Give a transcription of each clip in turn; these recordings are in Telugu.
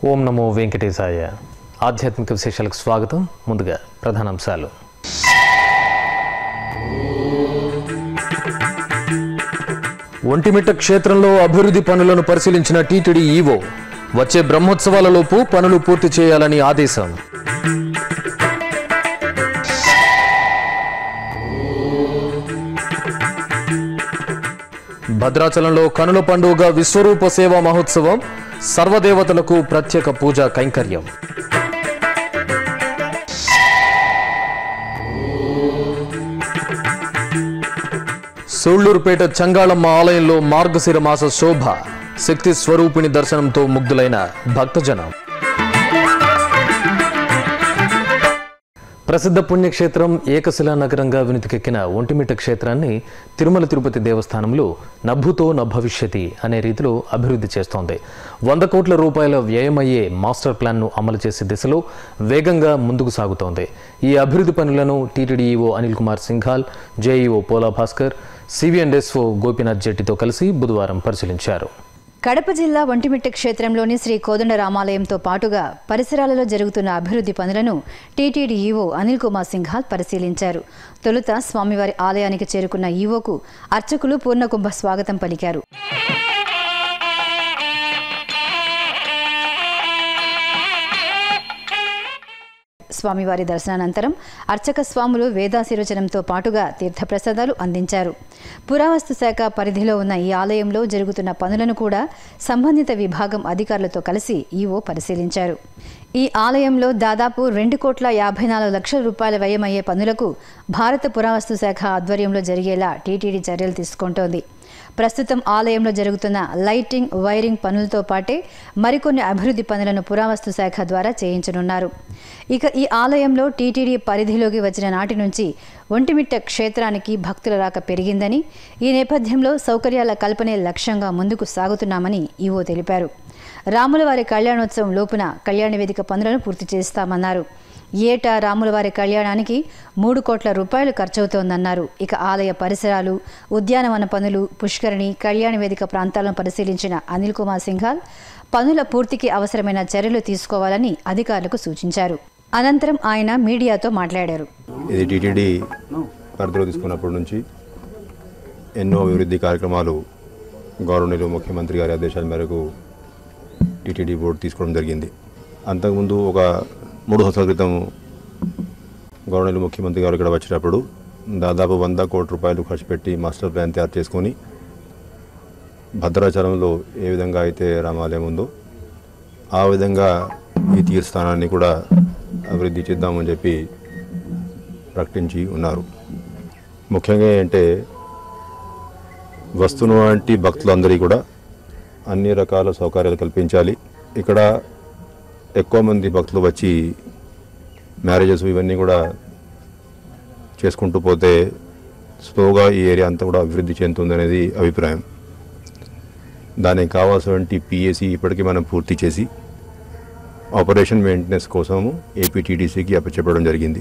ఓం నమో వెంకటేశాయ ఆధ్యాత్మిక విశేషాలకు స్వాగతం ముందుగా ప్రధానాంశాలు ఒంటిమిట్ట క్షేత్రంలో అభివృద్ధి పనులను పరిశీలించిన టీటీడీ ఈవో వచ్చే బ్రహ్మోత్సవాలలోపు పనులు పూర్తి చేయాలని ఆదేశం భద్రాచలంలో కనుల పండుగ విశ్వరూప సేవా మహోత్సవం సర్వదేవతలకు ప్రత్యేక పూజా కైంకర్యం సూళ్లూరుపేట చంగాళమ్మ ఆలయంలో మార్గశిర మాస శోభ శక్తి స్వరూపిణి దర్శనంతో ముగ్ధులైన భక్తజనం ప్రసిద్ధ పుణ్యక్షేత్రం ఏకశిలా నగరంగా వినుతికెక్కిన ఒంటిమిట్ట క్షేత్రాన్ని తిరుమల తిరుపతి దేవస్థానంలో నభుతో నభవిష్యతి అనే రీతిలో అభివృద్ధి చేస్తోంది వంద కోట్ల రూపాయల వ్యయమయ్యే మాస్టర్ ప్లాన్ను అమలు చేసే దిశలో వేగంగా ముందుకు సాగుతోంది ఈ అభివృద్ధి పనులను TTD EO Anil Kumar Singhal JEO Pola Bhaskar CV and SO Gopinath జెట్టితో కలిసి బుధవారం పరిశీలించారు కడప జిల్లా ఒంటిమిట్ట క్షేత్రంలోని శ్రీ కోదండ రామాలయంతో పాటుగా పరిసరాలలో జరుగుతున్న అభివృద్ధి పనులను టీటీడీ ఈవో అనిల్ కుమార్ సింఘాల్ పరిశీలించారు తొలుత స్వామివారి ఆలయానికి చేరుకున్న ఈవోకు అర్చకులు పూర్ణకుంభ స్వాగతం పలికారు స్వామివారి దర్శనానంతరం అర్చక స్వాములు వేదాశీర్వచనంతో పాటుగా తీర్థప్రసాదాలు అందించారు పురావస్తు శాఖ పరిధిలో ఉన్న ఈ ఆలయంలో జరుగుతున్న పనులను కూడా సంబంధిత విభాగం అధికారులతో కలిసి ఈవో పరిశీలించారు ఈ ఆలయంలో దాదాపు రెండు కోట్ల యాభై నాలుగు లక్షల రూపాయల వ్యయమయ్యే పనులకు భారత పురావస్తు శాఖ ఆధ్వర్యంలో జరిగేలా టీటీడీ చర్యలు తీసుకుంటోంది ప్రస్తుతం ఆలయంలో జరుగుతున్న లైటింగ్ వైరింగ్ పనులతో పాటే మరికొన్ని అభివృద్ధి పనులను పురావస్తు శాఖ ద్వారా చేయించనున్నారు ఇక ఈ ఆలయంలో టీటీడీ పరిధిలోకి వచ్చిన నాటి నుంచి ఒంటిమిట్ట క్షేత్రానికి భక్తుల రాక పెరిగిందని ఈ నేపథ్యంలో సౌకర్యాల కల్పనే లక్ష్యంగా ముందుకు సాగుతున్నామని ఈవో తెలిపారు రాములవారి కళ్యాణోత్సవం లోపున కళ్యాణ వేదిక పనులను పూర్తి చేస్తామన్నారు ఏటా రాములవారి కళ్యాణానికి మూడు కోట్ల రూపాయలు ఖర్చవుతోందన్నారు ఇక ఆలయ పరిసరాలు ఉద్యానవన పనులు పుష్కరిణి కళ్యాణ వేదిక ప్రాంతాలను పరిశీలించిన అనిల్ కుమార్ సింఘాల్ పనుల పూర్తికి అవసరమైన చర్యలు తీసుకోవాలని అధికారులకు సూచించారు అనంతరం ఆయన మీడియాతో మాట్లాడారు ఇది టీటీడీ పరిధిలో తీసుకున్నప్పటి నుంచి ఎన్నో అభివృద్ధి కార్యక్రమాలు గౌరవనీయులు ముఖ్యమంత్రి గారి ఆదేశాల మేరకు టీటీడీ బోర్డు తీసుకోవడం జరిగింది అంతకుముందు ఒక మూడు సంవత్సరాల క్రితం గౌరవనీయులు ముఖ్యమంత్రి గారు ఇక్కడ వచ్చినప్పుడు దాదాపు వంద కోట్ల రూపాయలు ఖర్చు పెట్టి మాస్టర్ ప్లాన్ తయారు చేసుకొని భద్రాచలంలో ఏ విధంగా అయితే రామాలయం ఉందో ఆ విధంగా ఈ తీర్థస్థానాన్ని కూడా అభివృద్ధి చేద్దామని చెప్పి ప్రకటించి ఉన్నారు ముఖ్యంగా ఏంటంటే వస్తును వంటి భక్తులందరికీ కూడా అన్ని రకాల సౌకర్యాలు కల్పించాలి ఇక్కడ ఎక్కువ మంది భక్తులు వచ్చి మ్యారేజెస్ ఇవన్నీ కూడా చేసుకుంటూ పోతే స్లోగా ఈ ఏరియా అంతా కూడా అభివృద్ధి చెందుతుంది అనేది అభిప్రాయం దానికి కావాల్సినటువంటి పిఎసి ఇప్పటికీ మనం పూర్తి చేసి ఆపరేషన్ మెయింటెనెన్స్ కోసము ఏపీటీడీసీకి అప్పచెప్పడం జరిగింది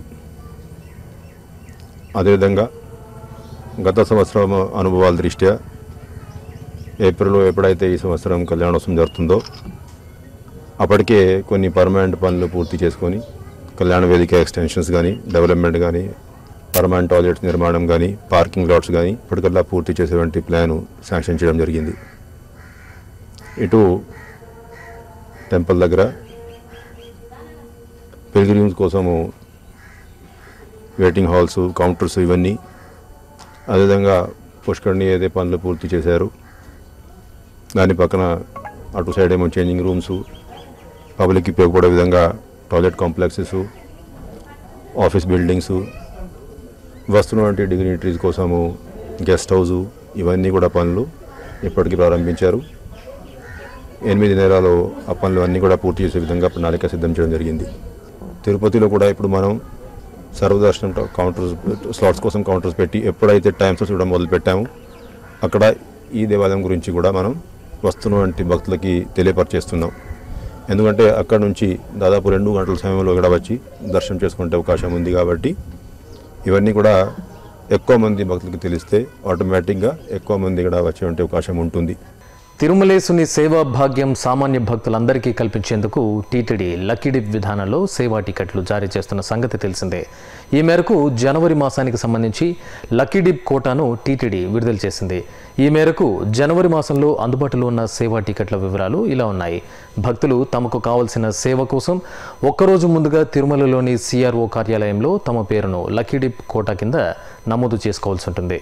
అదేవిధంగా గత సంవత్సరం అనుభవాల దృష్ట్యా ఏప్రిల్లో ఎప్పుడైతే ఈ సంవత్సరం కళ్యాణోత్సవం జరుగుతుందో అప్పటికే కొన్ని పర్మనెంట్ పనులు పూర్తి చేసుకొని కళ్యాణ వేదిక ఎక్స్టెన్షన్స్ కానీ డెవలప్మెంట్ కానీ పర్మనెంట్ టాయిలెట్స్ నిర్మాణం కానీ పార్కింగ్ లాట్స్ కానీ ఇప్పటికల్లా పూర్తి చేసేటువంటి ప్లాను శాంక్షన్ చేయడం జరిగింది ఇటు టెంపుల్ దగ్గర పిల్గ్రిమ్స్ కోసము వెయిటింగ్ హాల్స్ కౌంటర్స్ ఇవన్నీ అదేవిధంగా పుష్కర్ని ఏదే పనులు పూర్తి చేశారు దాని పక్కన అటు సైడ్ ఏమో చేంజింగ్ రూమ్స్ పబ్లిక్కి ఉపయోగపడే విధంగా టాయిలెట్ కాంప్లెక్సెస్ ఆఫీస్ బిల్డింగ్స్ వస్తున్న వంటి డిగ్నిటరీస్ కోసము గెస్ట్ హౌస్ ఇవన్నీ కూడా పనులు ఇప్పటికీ ప్రారంభించారు ఎనిమిది నెలలు ఆ పనులు అన్నీ కూడా పూర్తి చేసే విధంగా ప్రణాళిక సిద్ధం చేయడం జరిగింది తిరుపతిలో కూడా ఇప్పుడు మనం సర్వదర్శనం కౌంటర్స్ స్లాట్స్ కోసం కౌంటర్స్ పెట్టి ఎప్పుడైతే టైమ్స్ చూడడం మొదలు పెట్టామో అక్కడ ఈ దేవాలయం గురించి కూడా మనం వస్తున్న వంటి భక్తులకి తెలియపరిచేస్తున్నాం ఎందుకంటే అక్కడ నుంచి దాదాపు రెండు గంటల సమయంలో ఇక్కడ వచ్చి దర్శనం చేసుకునే అవకాశం ఉంది కాబట్టి ఇవన్నీ కూడా ఎక్కువ మంది భక్తులకు తెలిస్తే ఆటోమేటిక్గా ఎక్కువ మంది ఇక్కడ వచ్చే అవకాశం ఉంటుంది తిరుమలేసుని సేవా భాగ్యం సామాన్య భక్తులందరికీ కల్పించేందుకు టీటీడీ లక్కీ డిప్ విధానంలో సేవా టికెట్లు జారీ చేస్తున్న సంగతి తెలిసిందే ఈ మేరకు జనవరి మాసానికి సంబంధించి లక్కీ డిప్ కోటాను టీటీడీ విడుదల చేసింది ఈ మేరకు జనవరి మాసంలో అందుబాటులో ఉన్న సేవా టికెట్ల వివరాలు ఇలా ఉన్నాయి భక్తులు తమకు కావలసిన సేవ కోసం ఒక్కరోజు ముందుగా తిరుమలలోని సిఆర్ఓ కార్యాలయంలో తమ పేరును లక్కీ డిప్ కోటా కింద నమోదు చేసుకోవాల్సి ఉంటుంది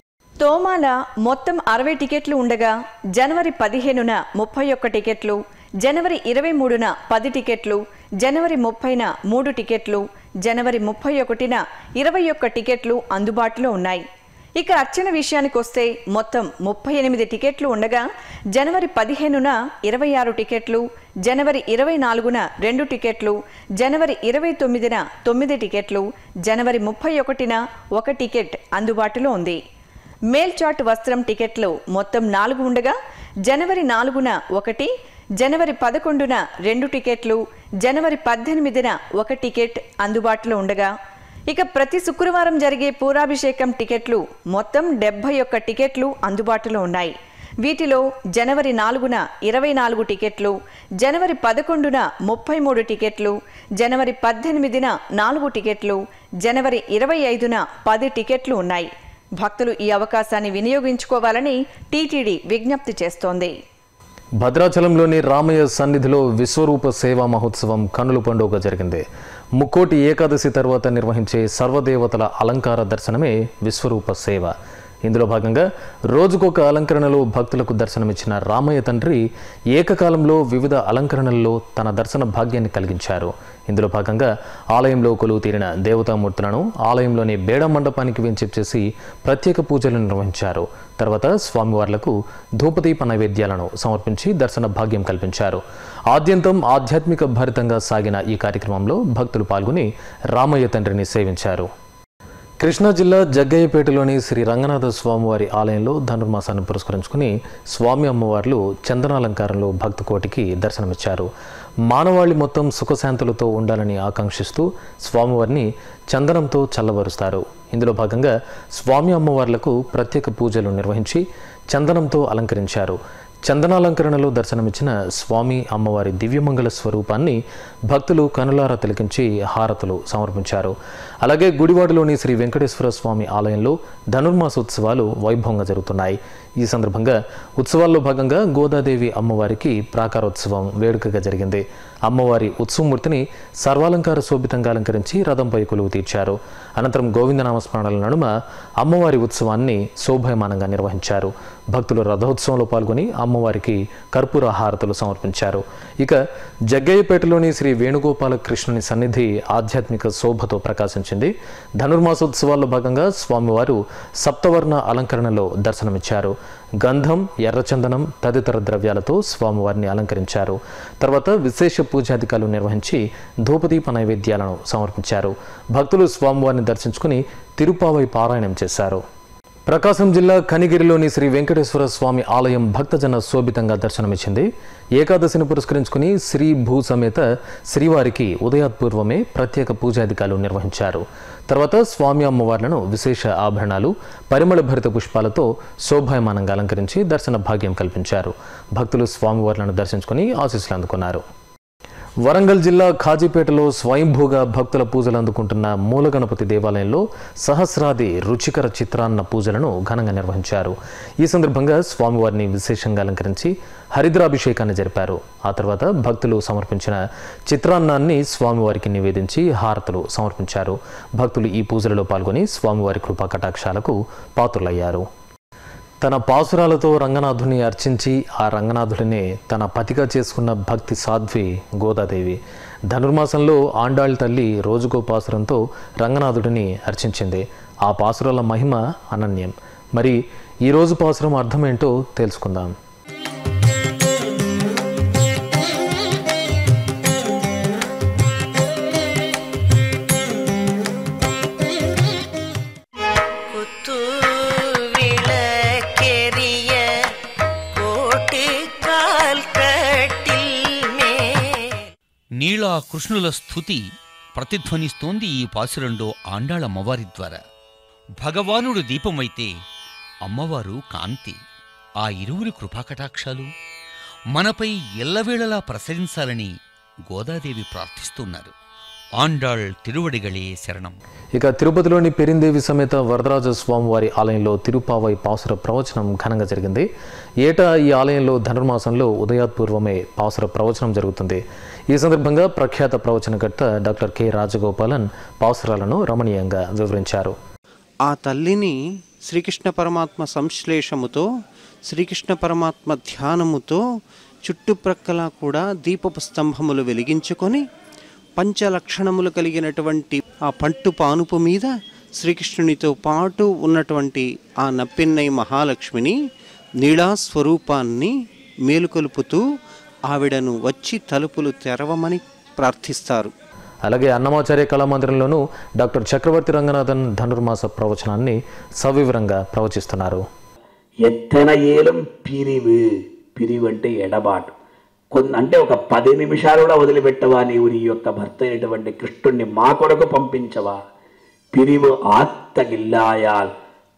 తోమాల మొత్తం అరవై టికెట్లు ఉండగా జనవరి పదిహేనున ముప్పై ఒక్క టికెట్లు జనవరి ఇరవై మూడున పది టికెట్లు జనవరి ముప్పైన మూడు టికెట్లు జనవరి ముప్పై ఒకటిన ఇరవై ఒక్క టికెట్లు అందుబాటులో ఉన్నాయి ఇక అర్చన విషయానికి వస్తే మొత్తం ముప్పై ఎనిమిది టికెట్లు ఉండగా జనవరి పదిహేనున ఇరవై ఆరు టికెట్లు జనవరి ఇరవై నాలుగున రెండు టికెట్లు జనవరి ఇరవై తొమ్మిదిన తొమ్మిది టికెట్లు జనవరి ముప్పై ఒకటిన ఒక టికెట్ అందుబాటులో ఉంది మేల్చాట్ వస్త్రం టికెట్లు మొత్తం నాలుగు ఉండగా జనవరి నాలుగున ఒకటి జనవరి పదకొండున రెండు టికెట్లు జనవరి పద్దెనిమిదిన ఒక టికెట్ అందుబాటులో ఉండగా ఇక ప్రతి శుక్రవారం జరిగే పూరాభిషేకం టికెట్లు మొత్తం డెబ్బై ఒక్క టికెట్లు అందుబాటులో ఉన్నాయి వీటిలో జనవరి నాలుగున ఇరవై నాలుగు టికెట్లు జనవరి పదకొండున ముప్పై మూడు టికెట్లు జనవరి పద్దెనిమిదిన నాలుగు టికెట్లు జనవరి ఇరవై ఐదున పది టికెట్లు ఉన్నాయి భక్తులు ఈ అవకాశాన్ని వినియోగించుకోవాలని టీటీడీ విజ్ఞప్తి చేస్తోంది భద్రాచలంలోని రామయ్య సన్నిధిలో విశ్వరూప సేవా మహోత్సవం కన్నుల పండుగ జరిగింది ముక్కోటి ఏకాదశి తర్వాత నిర్వహించే సర్వదేవతల అలంకార దర్శనమే విశ్వరూప సేవ ఇందులో భాగంగా రోజుకొక అలంకరణలో భక్తులకు దర్శనమిచ్చిన రామయ్య తండ్రి ఏకకాలంలో వివిధ అలంకరణల్లో తన దర్శన భాగ్యాన్ని కలిగించారు ఇందులో భాగంగా ఆలయంలో కొలువు తీరిన దేవతామూర్తులను ఆలయంలోని బేడ మండపానికి వెంచేసి ప్రత్యేక పూజలు నిర్వహించారు తర్వాత స్వామివార్లకు ధూపదీప నైవేద్యాలను సమర్పించి దర్శన భాగ్యం కల్పించారు ఆద్యంతం ఆధ్యాత్మిక భరితంగా సాగిన ఈ కార్యక్రమంలో భక్తులు పాల్గొని రామయ్య తండ్రిని సేవించారు కృష్ణా జిల్లా జగ్గయ్యపేటలోని శ్రీ రంగనాథ స్వామివారి ఆలయంలో ధనుర్మాసాన్ని పురస్కరించుకుని స్వామి అమ్మవార్లు చందనాలంకారంలో భక్త కోటికి దర్శనమిచ్చారు మానవాళి మొత్తం సుఖశాంతులతో ఉండాలని ఆకాంక్షిస్తూ స్వామివారిని చందనంతో చల్లబరుస్తారు ఇందులో భాగంగా స్వామి అమ్మవార్లకు ప్రత్యేక పూజలు నిర్వహించి చందనంతో అలంకరించారు చందనాలంకరణలో దర్శనమిచ్చిన స్వామి అమ్మవారి దివ్యమంగళ స్వరూపాన్ని భక్తులు కనులారా తిలకించి హారతులు సమర్పించారు అలాగే గుడివాడలోని శ్రీ వెంకటేశ్వర స్వామి ఆలయంలో ధనుర్మాస ఉత్సవాలు వైభవంగా జరుగుతున్నాయి ఈ సందర్భంగా ఉత్సవాల్లో భాగంగా గోదాదేవి అమ్మవారికి ప్రాకారోత్సవం వేడుకగా జరిగింది అమ్మవారి ఉత్సవమూర్తిని సర్వాలంకార శోభితంగా అలంకరించి రథంపై కొలువు తీర్చారు అనంతరం గోవిందనామస్మరణల నడుమ అమ్మవారి ఉత్సవాన్ని శోభాయమానంగా నిర్వహించారు భక్తులు రథోత్సవంలో పాల్గొని అమ్మవారికి కర్పూర హారతులు సమర్పించారు ఇక జగ్గయ్యపేటలోని శ్రీ వేణుగోపాల కృష్ణుని సన్నిధి ఆధ్యాత్మిక శోభతో ప్రకాశించింది ధనుర్మాసోత్సవాల్లో భాగంగా స్వామివారు సప్తవర్ణ అలంకరణలో దర్శనమిచ్చారు గంధం ఎర్రచందనం తదితర ద్రవ్యాలతో స్వామివారిని అలంకరించారు తర్వాత విశేష పూజాధికారులు నిర్వహించి ధూపదీప నైవేద్యాలను సమర్పించారు భక్తులు స్వామివారిని దర్శించుకుని తిరుపావై పారాయణం చేశారు ప్రకాశం జిల్లా కనిగిరిలోని శ్రీ వెంకటేశ్వర స్వామి ఆలయం భక్తజన శోభితంగా దర్శనమిచ్చింది ఏకాదశిని పురస్కరించుకుని శ్రీ భూ సమేత శ్రీవారికి ఉదయాత్పూర్వమే ప్రత్యేక పూజాధికారులు నిర్వహించారు తర్వాత స్వామి అమ్మవార్లను విశేష ఆభరణాలు పరిమళ భరిత పుష్పాలతో శోభాయమానంగా అలంకరించి దర్శన భాగ్యం కల్పించారు భక్తులు స్వామివార్లను దర్శించుకుని ఆశీస్సులు అందుకున్నారు వరంగల్ జిల్లా ఖాజీపేటలో స్వయంభూగా భక్తుల పూజలు అందుకుంటున్న మూలగణపతి దేవాలయంలో సహస్రాది రుచికర చిత్రాన్న పూజలను ఘనంగా నిర్వహించారు ఈ సందర్భంగా స్వామివారిని విశేషంగా అలంకరించి హరిద్రాభిషేకాన్ని జరిపారు ఆ తర్వాత భక్తులు సమర్పించిన చిత్రాన్నాన్ని స్వామివారికి నివేదించి హారతులు సమర్పించారు భక్తులు ఈ పూజలలో పాల్గొని స్వామివారి కృపా కటాక్షాలకు పాత్రులయ్యారు తన పాసురాలతో రంగనాథుని అర్చించి ఆ రంగనాథుడిని తన పతిగా చేసుకున్న భక్తి సాధ్వి గోదాదేవి ధనుర్మాసంలో ఆండాళ్ తల్లి రోజుకో పాసురంతో రంగనాథుడిని అర్చించింది ఆ పాసురాల మహిమ అనన్యం మరి ఈ రోజు పాసురం అర్థం ఏంటో తెలుసుకుందాం குத்து விளக்கெரிய கோட்டு கால் கட்டில் மேல் నీళా కృష్ణుల స్థుతి ప్రతిధ్వనిస్తోంది ఈ పాసురంలో ఆండాళ అమ్మవారి ద్వారా భగవానుడు దీపమైతే అమ్మవారు కాంతి ఆ ఇరువురి కృపాకటాక్షాలు మనపై ఎల్లవేళలా ప్రసరించాలని గోదాదేవి ప్రార్థిస్తున్నారు ఆండాళ్ తిరువడిగళే శరణం ఇక తిరుపతిలోని పెరిందేవి సమేత వరదరాజ స్వామివారి ఆలయంలో తిరుపావై పాసుర ప్రవచనం ఘనంగా జరిగింది ఏటా ఈ ఆలయంలో ధనుర్మాసంలో ఉదయాత్పూర్వమే పాసుర ప్రవచనం జరుగుతుంది ఈ సందర్భంగా ప్రఖ్యాత ప్రవచనకర్త డాక్టర్ కె రాజగోపాలన్ పాసురాలను రమణీయంగా వివరించారు ఆ తల్లిని శ్రీకృష్ణ పరమాత్మ సంశ్లేషముతో శ్రీకృష్ణ పరమాత్మ ధ్యానముతో చుట్టుప్రక్కల కూడా దీపపు స్తంభములు వెలిగించుకొని పంచలక్షణములు కలిగినటువంటి ఆ పట్టు పానుపు మీద శ్రీకృష్ణునితో పాటు ఉన్నటువంటి ఆ నప్పెన్నై మహాలక్ష్మిని నీళా స్వరూపాన్ని మేలుకొలుపుతూ ఆవిడను వచ్చి తలుపులు తెరవమని ప్రార్థిస్తారు అలాగే అన్నమాచార్య కళామందిరంలోనూ డాక్టర్ చక్రవర్తి రంగనాథన్ ధనుర్మాస ప్రవచనాన్ని సవివరంగా ప్రవచిస్తున్నారు ఎత్తన ఏలం పిరివు పిరివు అంటే ఎడబాటు కొన్ని అంటే ఒక పది నిమిషాలు కూడా వదిలిపెట్టవా నీవు నీ యొక్క భర్త అయినటువంటి కృష్ణుణ్ణి మా కొరకు పంపించవా పిరివు ఆత్తగిల్లాయాల్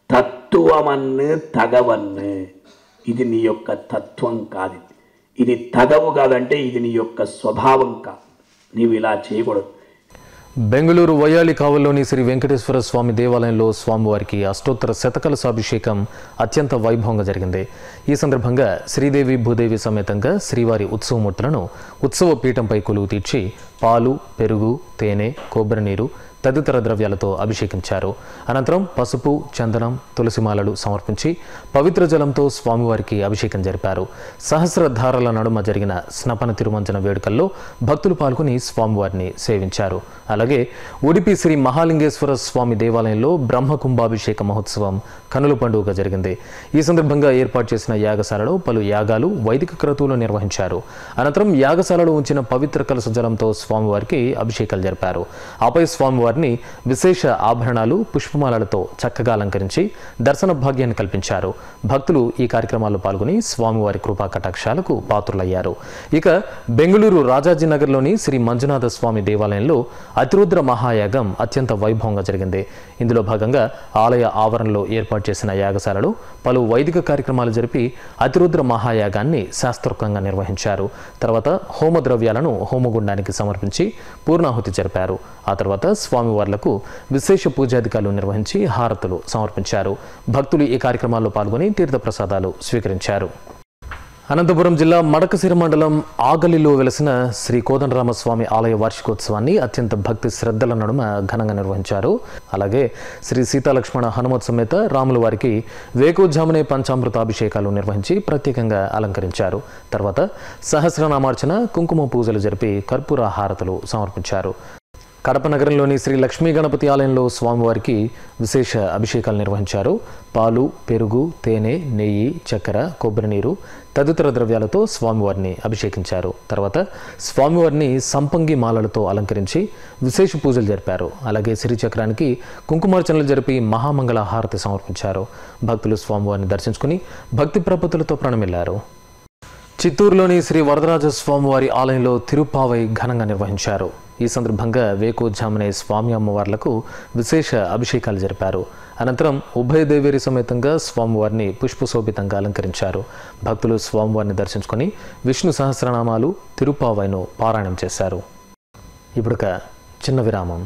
తత్వమన్ను తగవన్ను ఇది నీ యొక్క తత్వం కాదు ఇది తగవు కాదంటే ఇది నీ యొక్క స్వభావం కాదు నీవు ఇలా చేయకూడదు బెంగళూరు వయ్యాలి కావల్లోని శ్రీ వెంకటేశ్వర స్వామి దేవాలయంలో స్వామివారికి అష్టోత్తర శతకలసాభిషేకం అత్యంత వైభవంగా జరిగింది ఈ సందర్భంగా శ్రీదేవి భూదేవి సమేతంగా శ్రీవారి ఉత్సవమూర్తులను ఉత్సవ పీఠంపై కొలువు తీర్చి పాలు పెరుగు తేనె కొబ్బరి నీరు తదితర ద్రవ్యాలతో అభిషేకించారు అనంతరం పసుపు చందనం తులసిమాలలు సమర్పించి పవిత్ర జలంతో స్వామివారికి అభిషేకం జరిపారు సహస్రధారల నడుమ జరిగిన స్నపన తిరుమంజన వేడుకల్లో భక్తులు పాల్గొని స్వామివారిని సేవించారు అలాగే ఉడిపి శ్రీ మహాలింగేశ్వర స్వామి దేవాలయంలో బ్రహ్మకుంభాభిషేక మహోత్సవం కనుల పండుగగా జరిగింది ఈ సందర్భంగా ఏర్పాటు చేసిన యాగశాలలో పలు యాగాలు వైదిక క్రతువులు నిర్వహించారు అనంతరం యాగశాలలో ఉంచిన పవిత్ర కలస జలంతో స్వామివారికి అభిషేకాలు జరిపారు ఆపై స్వామివారిని విశేష ఆభరణాలు పుష్పమాలలతో చక్కగా అలంకరించి దర్శన భాగ్యాన్ని కల్పించారు భక్తులు ఈ కార్యక్రమాల్లో పాల్గొని స్వామివారి కృపా కటాక్షాలకు పాత్రులయ్యారు ఇక బెంగళూరు రాజాజీనగర్లోని శ్రీ మంజునాథ స్వామి దేవాలయంలో అతిరుద్ర మహాయాగం అత్యంత వైభవంగా జరిగింది ఇందులో భాగంగా ఆలయ ఆవరణలో ఏర్పాటు చేసిన యాగశాలలో పలు వైదిక కార్యక్రమాలు జరిపి అతిరుద్ర మహాయాగాన్ని శాస్త్రోక్తంగా నిర్వహించారు తర్వాత హోమ ద్రవ్యాలను హోమగుండానికి సమర్పించి పూర్ణాహుతి జరిపారు ఆ తర్వాత స్వామివార్లకు విశేష పూజాధికారులు నిర్వహించి హారతులు సమర్పించారు భక్తులు ఈ కార్యక్రమాల్లో పాల్గొని తీర్థప్రసాదాలు స్వీకరించారు అనంతపురం జిల్లా మడకసిర మండలం ఆగలిలో వెలసిన శ్రీ కోదండరామస్వామి ఆలయ వార్షికోత్సవాన్ని అత్యంత భక్తి శ్రద్ధల నడుమ ఘనంగా నిర్వహించారు అలాగే శ్రీ సీతాలక్ష్మణ హనుమత్ సమేత రాముల వారికి వేకోజామునే పంచామృతాభిషేకాలు నిర్వహించి ప్రత్యేకంగా అలంకరించారు తర్వాత సహస్రనామార్చన కుంకుమ పూజలు జరిపి కర్పూర హారతులు సమర్పించారు కడప నగరంలోని శ్రీ లక్ష్మీ గణపతి ఆలయంలో స్వామివారికి విశేష అభిషేకాలు నిర్వహించారు పాలు పెరుగు తేనె నెయ్యి చక్కెర కొబ్బరి నీరు తదితర ద్రవ్యాలతో స్వామివారిని అభిషేకించారు తర్వాత స్వామివారిని సంపంగి మాలలతో అలంకరించి విశేష పూజలు జరిపారు అలాగే శ్రీచక్రానికి కుంకుమార్చనలు జరిపి మహామంగళ హారతి సమర్పించారు భక్తులు స్వామివారిని దర్శించుకుని భక్తి ప్రపత్తులతో ప్రణమిల్లారు చిత్తూరులోని శ్రీ వరదరాజ స్వామివారి ఆలయంలో తిరుపావై ఘనంగా నిర్వహించారు ఈ సందర్భంగా వేకోజామునే స్వామి అమ్మవార్లకు విశేష అభిషేకాలు జరిపారు అనంతరం ఉభయ దేవేరి సమేతంగా స్వామివారిని పుష్పశోభితంగా అలంకరించారు భక్తులు స్వామివారిని దర్శించుకొని విష్ణు సహస్రనామాలు తిరుపావైను పారాయణం చేశారు ఇప్పుడొక చిన్న విరామం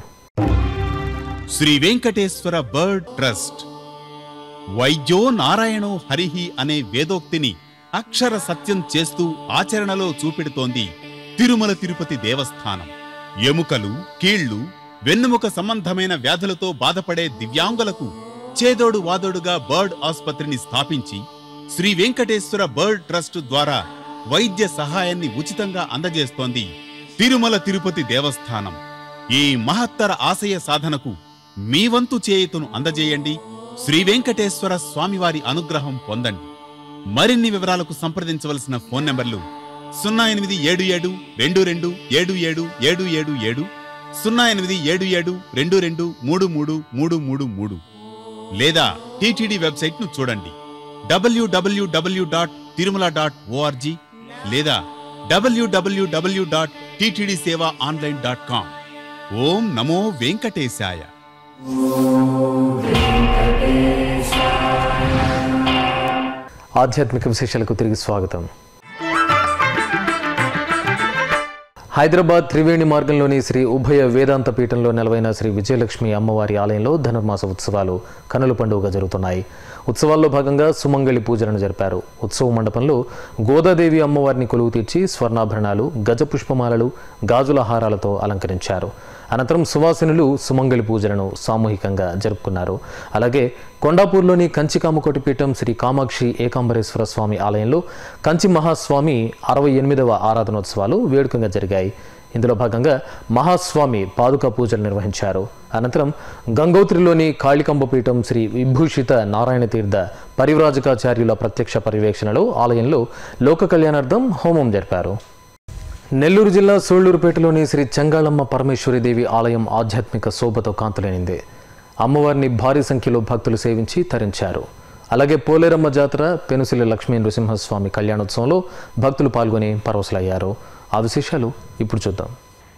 శ్రీ వెంకటేశ్వర బర్డ్ ట్రస్ట్ వైద్యో నారాయణో హరిహి అనే వేదోక్తిని అక్షర సత్యం చేస్తూ ఆచరణలో చూపెడుతోంది తిరుమల తిరుపతి దేవస్థానం ఎముకలు కీళ్లు వెన్నుముక సంబంధమైన వ్యాధులతో బాధపడే దివ్యాంగులకు చేదోడు వాదోడుగా బర్డ్ ఆసుపత్రిని స్థాపించి శ్రీ వెంకటేశ్వర బర్డ్ ట్రస్ట్ ద్వారా వైద్య సహాయాన్ని ఉచితంగా అందజేస్తోంది తిరుమల తిరుపతి దేవస్థానం ఈ మహత్తర ఆశయ సాధనకు మీ వంతు చేయుతను అందజేయండి శ్రీ వెంకటేశ్వర స్వామివారి అనుగ్రహం పొందండి మరిన్ని వివరాలకు సంప్రదించవలసిన ఫోన్ నంబర్లు సున్నా ఎనిమిది ఏడు ఏడు రెండు రెండు ఏడు ఏడు ఏడు ఏడు ఏడు సున్నా ఎనిమిది ఏడు ఏడు రెండు రెండు మూడు మూడు మూడు మూడు మూడు లేదా టీటీడీ వెబ్సైట్ ను చూడండి W W W dot Tirumala dot O R G లేదా W W W dot TTD seva online dot com ఓం నమో వెంకటేశాయ ఆధ్యాత్మిక విశేషాలకు తిరిగి స్వాగతం హైదరాబాద్ త్రివేణి మార్గంలోని శ్రీ ఉభయ వేదాంత పీఠంలో నెలవైన శ్రీ విజయలక్ష్మి అమ్మవారి ఆలయంలో ధనుర్మాస ఉత్సవాలు కనుల పండుగగా జరుగుతున్నాయి ఉత్సవాల్లో భాగంగా సుమంగళి పూజలను జరిపారు ఉత్సవ మండపంలో గోదాదేవి అమ్మవారిని కొలువు తీర్చి స్వర్ణాభరణాలు గజ పుష్పమాలలు గాజుల హారాలతో అలంకరించారు అనంతరం సువాసినులు సుమంగళి పూజలను సామూహికంగా జరుపుకున్నారు అలాగే కొండాపూర్లోని కంచి కామకోటి పీఠం శ్రీ కామాక్షి ఏకాంబరేశ్వర స్వామి ఆలయంలో కంచి మహాస్వామి అరవై ఎనిమిదవ ఆరాధనోత్సవాలు వేడుకగా జరిగాయి ఇందులో భాగంగా మహాస్వామి పాదుక పూజలు నిర్వహించారు అనంతరం గంగోత్రిలోని కాళికంబ పీఠం శ్రీ విభూషిత నారాయణ తీర్థ పరివ్రాజకాచార్యుల ప్రత్యక్ష పర్యవేక్షణలో ఆలయంలో లోక కళ్యాణార్థం హోమం జరిపారు నెల్లూరు జిల్లా సోళ్లూరుపేటలోని శ్రీ చెంగాళమ్మ పరమేశ్వరిదేవి ఆలయం ఆధ్యాత్మిక శోభతో కాంతులేనింది అమ్మవారిని భారీ సంఖ్యలో భక్తులు సేవించి తరించారు అలాగే పోలేరమ్మ జాతర పెనుసిలి లక్ష్మీ నృసింహస్వామి కళ్యాణోత్సవంలో భక్తులు పాల్గొని పరవశులయ్యారు ఆ విశేషాలు ఇప్పుడు చూద్దాం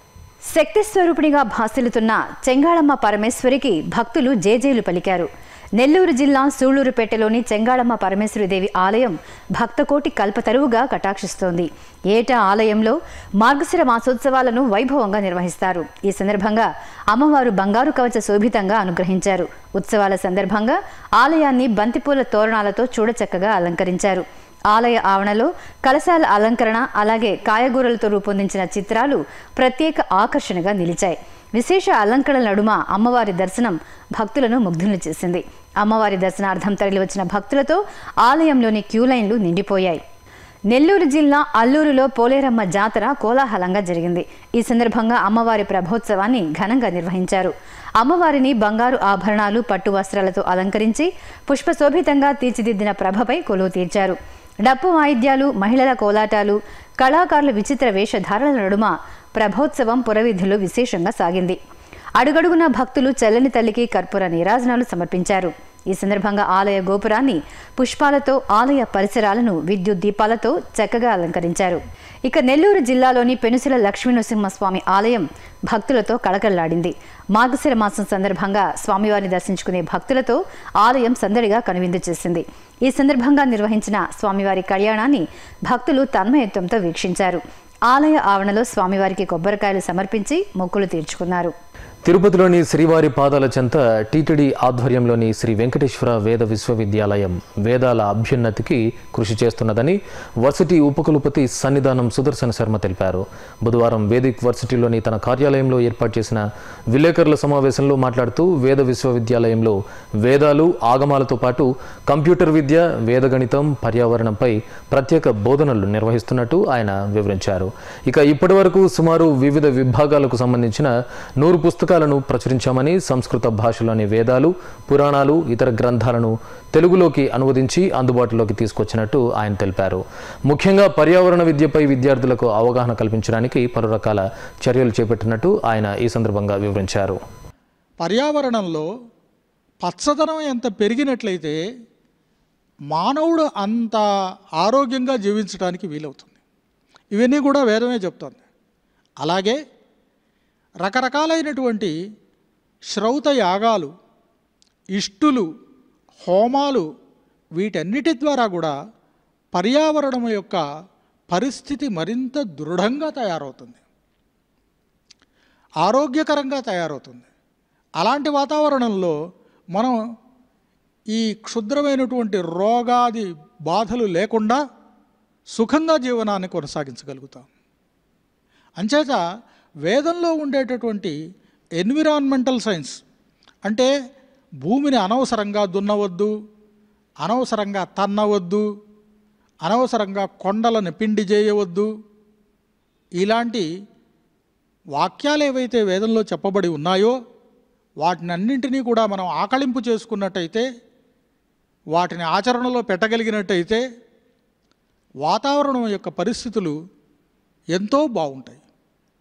శక్తి స్వరూపిణిగా భాసిల్లుతున్న చెంగాళమ్మ పరమేశ్వరికి భక్తులు జేజేలు పలికారు నెల్లూరు జిల్లా సూళ్లూరుపేటలోని చెంగాళమ్మ పరమేశ్వరిదేవి ఆలయం భక్తకోటి కల్పతరువుగా కటాక్షిస్తోంది ఏటా ఆలయంలో మార్గశిర మాసోత్సవాలను వైభవంగా నిర్వహిస్తారు ఈ సందర్భంగా అమ్మవారు బంగారు కవచ శోభితంగా అనుగ్రహించారు ఉత్సవాల సందర్భంగా ఆలయాన్ని బంతిపూల తోరణాలతో చూడచక్కగా అలంకరించారు ఆలయ ఆవరణలో కలశాల అలంకరణ అలాగే కాయగూరలతో రూపొందించిన చిత్రాలు ప్రత్యేక ఆకర్షణగా నిలిచాయి విశేష అలంకరణల నడుమ అమ్మవారి దర్శనం భక్తులను ముగ్ధులను చేసింది అమ్మవారి దర్శనార్థం తరలివచ్చిన భక్తులతో ఆలయంలోని క్యూ లైన్లు నిండిపోయాయి నెల్లూరు జిల్లా అల్లూరులో పోలేరమ్మ జాతర కోలాహలంగా జరిగింది ఈ సందర్భంగా అమ్మవారి ప్రభోత్సవాన్ని ఘనంగా నిర్వహించారు అమ్మవారిని బంగారు ఆభరణాలు పట్టు వస్త్రాలతో అలంకరించి పుష్పశోభితంగా తీర్చిదిద్దిన ప్రభపై కొలువు తీర్చారు డప్పు వాయిద్యాలు మహిళల కోలాటాలు కళాకారుల విచిత్ర వేషధారణల నడుమ ప్రభోత్సవం పురవీధులు విశేషంగా సాగింది అడుగడుగున భక్తులు చల్లని తల్లికి కర్పూర నీరాజనాలు సమర్పించారు ఈ సందర్భంగా ఆలయ గోపురాన్ని పుష్పాలతో ఆలయ పరిసరాలను విద్యుత్ దీపాలతో చక్కగా అలంకరించారు ఇక నెల్లూరు జిల్లాలోని పెనుసిల లక్ష్మీనరసింహస్వామి ఆలయం భక్తులతో కళకళలాడింది మార్గశిర మాసం సందర్భంగా స్వామివారిని దర్శించుకునే భక్తులతో ఆలయం సందడిగా కనువిందు చేసింది ఈ సందర్భంగా నిర్వహించిన స్వామివారి కళ్యాణాన్ని భక్తులు తన్మయత్వంతో వీక్షించారు ఆలయ ఆవరణలో స్వామివారికి కొబ్బరికాయలు సమర్పించి మొక్కులు తీర్చుకున్నారు తిరుపతిలోని శ్రీవారి పాదాల చెంత టీటీడీ ఆధ్వర్యంలోని శ్రీ వెంకటేశ్వర వేద విశ్వవిద్యాలయం వేదాల అభ్యున్నతికి కృషి చేస్తున్నదని వర్సిటీ ఉపకులపతి సన్నిధానం సుదర్శన శర్మ తెలిపారు బుధవారం వేదిక్ వర్సిటీలోని తన కార్యాలయంలో ఏర్పాటు చేసిన విలేకరుల సమావేశంలో మాట్లాడుతూ వేద విశ్వవిద్యాలయంలో వేదాలు ఆగమాలతో పాటు కంప్యూటర్ విద్య వేదగణితం పర్యావరణంపై ప్రత్యేక బోధనలు నిర్వహిస్తున్నట్టు ఆయన వివరించారు ఇక ఇప్పటివరకు సుమారు వివిధ విభాగాలకు సంబంధించిన నూరు పుస్తకాలను ప్రచురించామని సంస్కృత భాషలోని వేదాలు పురాణాలు ఇతర గ్రంథాలను తెలుగులోకి అనువదించి అందుబాటులోకి తీసుకొచ్చినట్టు ఆయన తెలిపారు ముఖ్యంగా పర్యావరణ విద్యపై విద్యార్థులకు అవగాహన కల్పించడానికి పలు రకాల చర్యలు చేపట్టినట్టు ఆయన ఈ సందర్భంగా వివరించారు పర్యావరణంలో పచ్చదనం ఎంత పెరిగినట్లయితే మానవుడు అంత ఆరోగ్యంగా జీవించడానికి వీలవుతుంది ఇవన్నీ కూడా వేదమే చెప్తోంది అలాగే రకరకాలైనటువంటి శ్రౌత యాగాలు ఇష్టులు హోమాలు వీటన్నిటి ద్వారా కూడా పర్యావరణం యొక్క పరిస్థితి మరింత దృఢంగా తయారవుతుంది ఆరోగ్యకరంగా తయారవుతుంది అలాంటి వాతావరణంలో మనం ఈ క్షుద్రమైనటువంటి రోగాది బాధలు లేకుండా సుఖంగా జీవనాన్ని కొనసాగించగలుగుతాం అంచేత వేదంలో ఉండేటటువంటి ఎన్విరాన్మెంటల్ సైన్స్ అంటే భూమిని అనవసరంగా దున్నవద్దు అనవసరంగా తన్నవద్దు అనవసరంగా కొండలను పిండి చేయవద్దు ఇలాంటి వాక్యాలు ఏవైతే వేదంలో చెప్పబడి ఉన్నాయో వాటినన్నింటినీ కూడా మనం ఆకళింపు చేసుకున్నట్టయితే వాటిని ఆచరణలో పెట్టగలిగినట్టయితే వాతావరణం యొక్క పరిస్థితులు ఎంతో బాగుంటాయి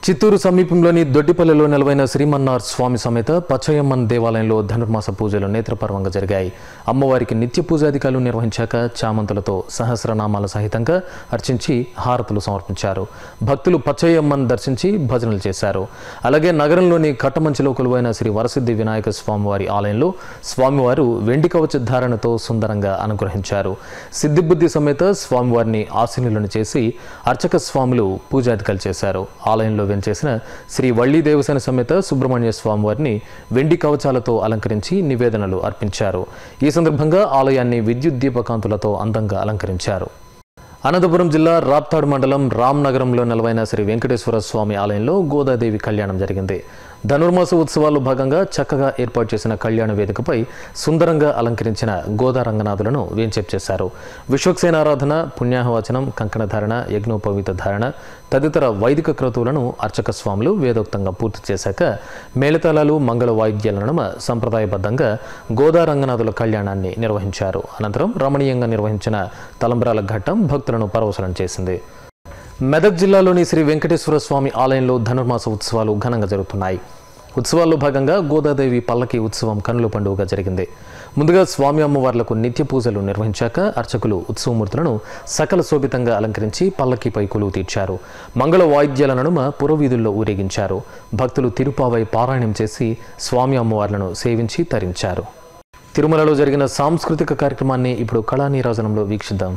చిత్తూరు సమీపంలోని దొడ్డిపల్లిలో నెలవైన శ్రీమన్నార్ స్వామి సమేత పచ్చయమ్మన్ దేవాలయంలో ధనుర్మాస పూజలు నేత్రపర్వంగా జరిగాయి అమ్మవారికి నిత్య పూజాధికారులు నిర్వహించాక చామంతులతో సహస్రనామాల సహితంగా అర్చించి హారతులు సమర్పించారు భక్తులు పచ్చయమ్మన్ దర్శించి భజనలు చేశారు అలాగే నగరంలోని కట్టమంచిలో కొలువైన శ్రీ వరసిద్ధి వినాయక స్వామివారి ఆలయంలో స్వామివారు వెండి కవచ ధారణతో సుందరంగా అనుగ్రహించారు సిద్ధిబుద్ధి సమేత స్వామివారిని ఆశీనులను చేసి అర్చక స్వాములు పూజాధికారులు చేశారు ఆలయంలో వెంచేసిన శ్రీ వల్లి దేవసేన సమేత సుబ్రహ్మణ్య స్వామివారిని వెండి కవచాలతో అలంకరించి నివేదనలు అర్పించారు ఈ సందర్భంగా ఆలయాన్ని విద్యుత్ దీపకాంతులతో అందంగా అలంకరించారు అనంతపురం జిల్లా రాప్తాడు మండలం రామ్నగరంలో నెలవైన శ్రీ వెంకటేశ్వర స్వామి ఆలయంలో గోదాదేవి కళ్యాణం జరిగింది ధనుర్మాస ఉత్సవాల్లో భాగంగా చక్కగా ఏర్పాటు చేసిన కళ్యాణ వేదికపై సుందరంగా అలంకరించిన గోదా రంగనాథులను వేంచేపు చేశారు విశ్వక్సేనారాధన పుణ్యాహవచనం కంకణధారణ యజ్ఞోపవీత ధారణ తదితర వైదిక క్రతువులను అర్చక స్వాములు వేదోక్తంగా పూర్తి చేశాక మేళతాళాలు మంగళ వాయిద్యాల నడుమ సంప్రదాయబద్ధంగా గోదా రంగనాథుల కళ్యాణాన్ని నిర్వహించారు అనంతరం రమణీయంగా నిర్వహించిన తలంబ్రాల ఘట్టం భక్తులను పరవశనం చేసింది మెదక్ జిల్లాలోని శ్రీ వెంకటేశ్వర స్వామి ఆలయంలో ధనుర్మాస ఉత్సవాలు ఘనంగా జరుగుతున్నాయి ఉత్సవాల్లో భాగంగా గోదాదేవి పల్లకి ఉత్సవం కనుల పండుగగా జరిగింది ముందుగా స్వామి అమ్మవార్లకు నిత్య పూజలు నిర్వహించాక అర్చకులు ఉత్సవమూర్తులను సకల శోభితంగా అలంకరించి పల్లకిపై కొలువు తీర్చారు మంగళ వాయిద్యాల నడుమ పురవీధుల్లో ఊరేగించారు భక్తులు తిరుపావై పారాయణం చేసి స్వామి అమ్మవార్లను సేవించి తరించారు తిరుమలలో జరిగిన సాంస్కృతిక కార్యక్రమాన్ని ఇప్పుడు కళానీరాజనంలో వీక్షిద్దాం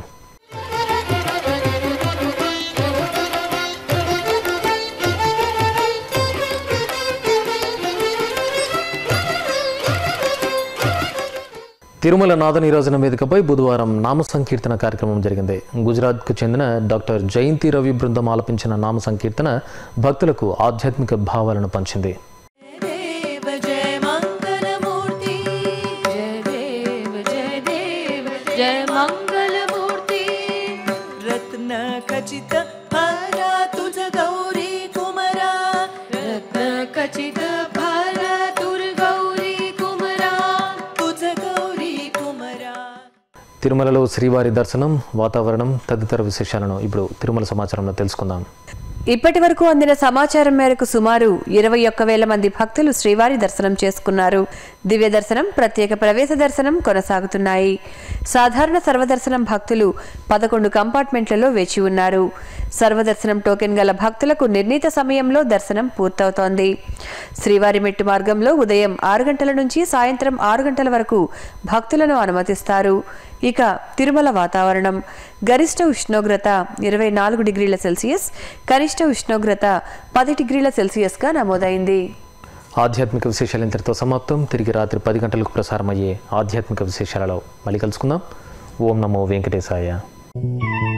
తిరుమల నాద నీరాజన వేదికపై బుధవారం నామ సంకీర్తన కార్యక్రమం జరిగింది గుజరాత్కు చెందిన డాక్టర్ జయంతి రవి బృందం ఆలపించిన నామ సంకీర్తన భక్తులకు ఆధ్యాత్మిక భావాలను పంచింది देव जय मङ्गलमूर्ति जय देव जय देव जय मङ्गलमूर्ति रत्न खचित भारा तुझ गौरी कुमरा रत्न खचित भारा तुर गौरी कुमरा तुझ गौरी कुमरा తిరుమలలో శ్రీవారి దర్శనం వాతావరణం తదితర విశేషాలను ఇప్పుడు తిరుమల సమాచారంలో తెలుసుకుందాం ఇప్పటి వరకు అందిన సమాచారం మేరకు సుమారు ఇరవై ఒక్క వేల మంది భక్తులు శ్రీవారి దర్శనం చేసుకున్నారు దివ్య దర్శనం ప్రత్యేక ప్రవేశ దర్శనం కొనసాగుతున్నాయి సాధారణ సర్వదర్శనం భక్తులు పదకొండు కంపార్ట్మెంట్లలో వేచి ఉన్నారు సర్వదర్శనం టోకెన్ గల భక్తులకు నిర్ణీత సమయంలో దర్శనం పూర్తవుతోంది శ్రీవారి మెట్టు మార్గంలో ఉదయం ఆరు గంటల నుంచి సాయంత్రం ఆరు గంటల వరకు భక్తులను అనుమతిస్తారు ఇక తిరుమల వాతావరణం గరిష్ట ఉష్ణోగ్రత ఇరవై నాలుగు డిగ్రీల సెల్సియస్ కనిష్ట ఉష్ణోగ్రత పది డిగ్రీల సెల్సియస్గా నమోదైంది ఆధ్యాత్మిక విశేషాలు ఇంతటితో సమాప్తం తిరిగి రాత్రి పది గంటలకు ప్రసారమయ్యే ఆధ్యాత్మిక విశేషాలలో మళ్ళీ కలుసుకుందాం ఓం నమో వెంకటేశాయ